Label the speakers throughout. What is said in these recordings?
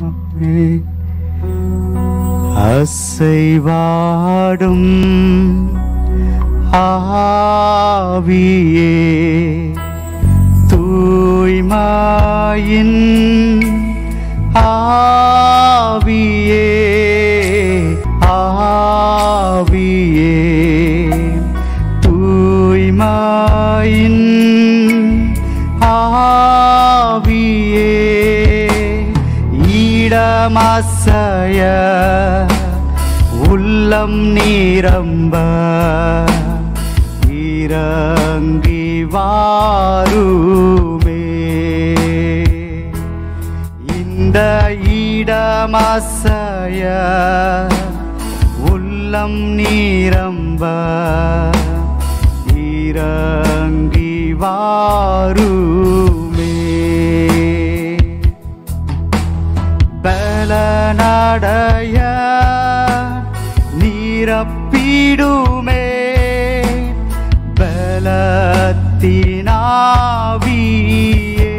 Speaker 1: அசைவாடும் ஆவியே தூய்மாயின் ஆவியே ஆவியே தூய்மாயின் ஆவியே ஈடமாசய உள்ளம் நீரம்ப இறங்கி வாருமே இந்த இடமாசய உள்ளம் நீரம்ப இறங்கி வாருமே பலனடைய நீரப்பிடுமே பலத்தினாவியே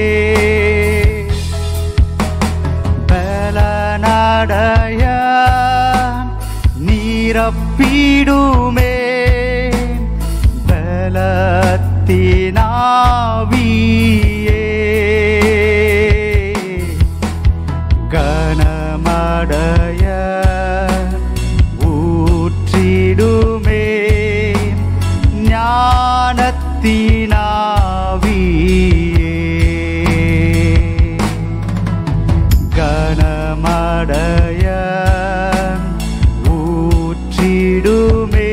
Speaker 1: பலனடைய நீரப்பிடுமே பலத்தினாவியே கனமடைய ஊற்றிடுமே ஞானத்தினாவியே கனமடைய ஊற்றிடுமே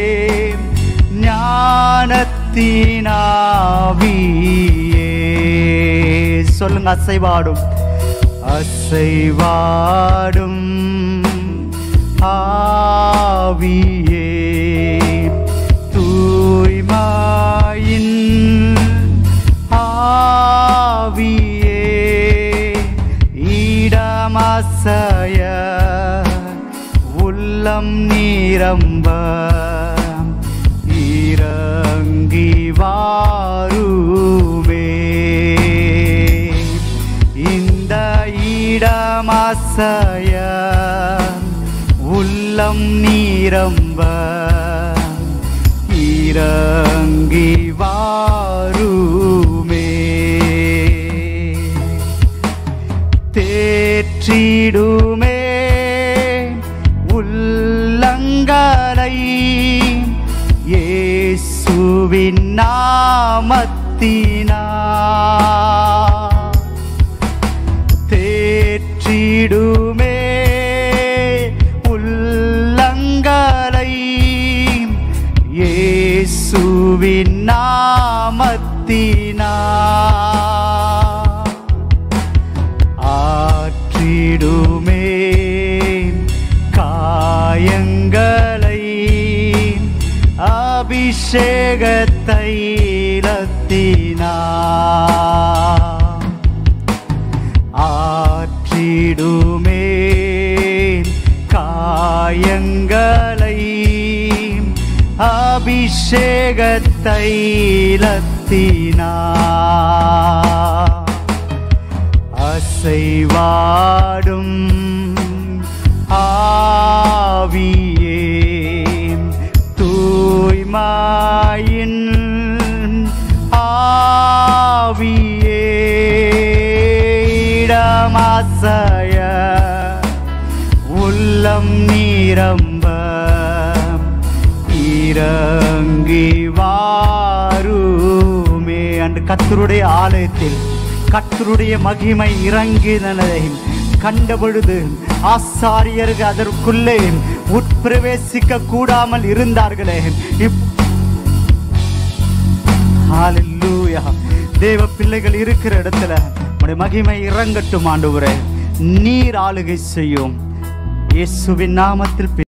Speaker 1: ஞானத்தினாவியே சொல்லுங்க அசைவாடும் அசைவாடும் ஆவியே தூய்மாயின் ஆவியே இடமாசய உள்ளம் நீரம்ப இறங்கி வாருமே இந்த இடமாசய உள்ளம் நீரம்ப இறங்கி வாருமே தேற்றிடுமே உள்ளங்களை இயேசுவின் நாமத்தினா தேற்றிடுமே உள்ளங்களை இயேசுவின் நாமத்தினா ஆற்றிடுமே காயங்களை அபிஷேக தைலத்தினா ஆற்றிடுமே காயங்களை அபிஷேக தைலத்தினா அசைவாடும் ஆவியே தூய்மாயின் ஆவியே இடமாசய உள்ளம் நீரம்ப இறங்கி வாருமே அன்று கத்தருடைய ஆலயத்தில் கத்தருடைய மகிமை இறங்கினதை கண்ட பொழுது ஆசாரியர்கள் அதற்குள்ளே உட்பிரவேசிக்க கூடாமல் இருந்தார்களே இப் ஹalleluya தேவ பிள்ளைகள் இருக்கிற இடத்துல உடைய மகிமை இறங்கட்டும் ஆண்டவரே நீர் ஆளுகை செய்யும் இயேசுவின் நாமத்தில்